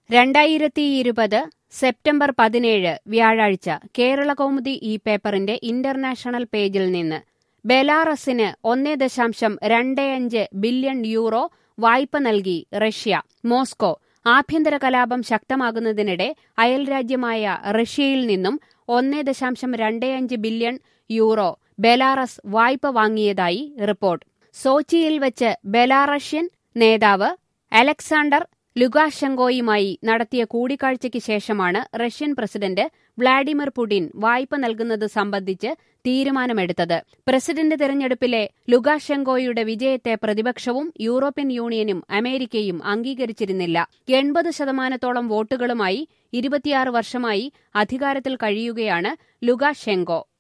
രണ്ടായിരത്തി ഇരുപത് സെപ്റ്റംബർ പതിനേഴ് വ്യാഴാഴ്ച കേരള കൗമുദി ഈ പേപ്പറിന്റെ ഇന്റർനാഷണൽ പേജിൽ നിന്ന് ബെലാറസിന് ഒന്നേ ദശാംശം രണ്ട് അഞ്ച് ബില്യൺ യൂറോ വായ്പ നൽകി റഷ്യ മോസ്കോ ആഭ്യന്തര കലാപം ശക്തമാകുന്നതിനിടെ അയൽരാജ്യമായ റഷ്യയിൽ നിന്നും ഒന്നേ ദശാംശം രണ്ട് അഞ്ച് ബില്യൺ യൂറോ ബെലാറസ് വായ്പ വാങ്ങിയതായി റിപ്പോർട്ട് സോച്ചിയിൽ വച്ച് ബെലാറഷ്യൻ നേതാവ് അലക്സാണ്ടർ ലുകാഷെങ്കോയുമായി നടത്തിയ കൂടിക്കാഴ്ചയ്ക്ക് ശേഷമാണ് റഷ്യൻ പ്രസിഡന്റ് വ്ളാഡിമിർ പുടിൻ വായ്പ നൽകുന്നത് സംബന്ധിച്ച് തീരുമാനമെടുത്തത് പ്രസിഡന്റ് തെരഞ്ഞെടുപ്പിലെ ലുകാഷെങ്കോയുടെ വിജയത്തെ പ്രതിപക്ഷവും യൂറോപ്യൻ യൂണിയനും അമേരിക്കയും അംഗീകരിച്ചിരുന്നില്ല എൺപത് ശതമാനത്തോളം വോട്ടുകളുമായി ഇരുപത്തിയാറ് വർഷമായി അധികാരത്തിൽ കഴിയുകയാണ് ലുകാഷെങ്കോ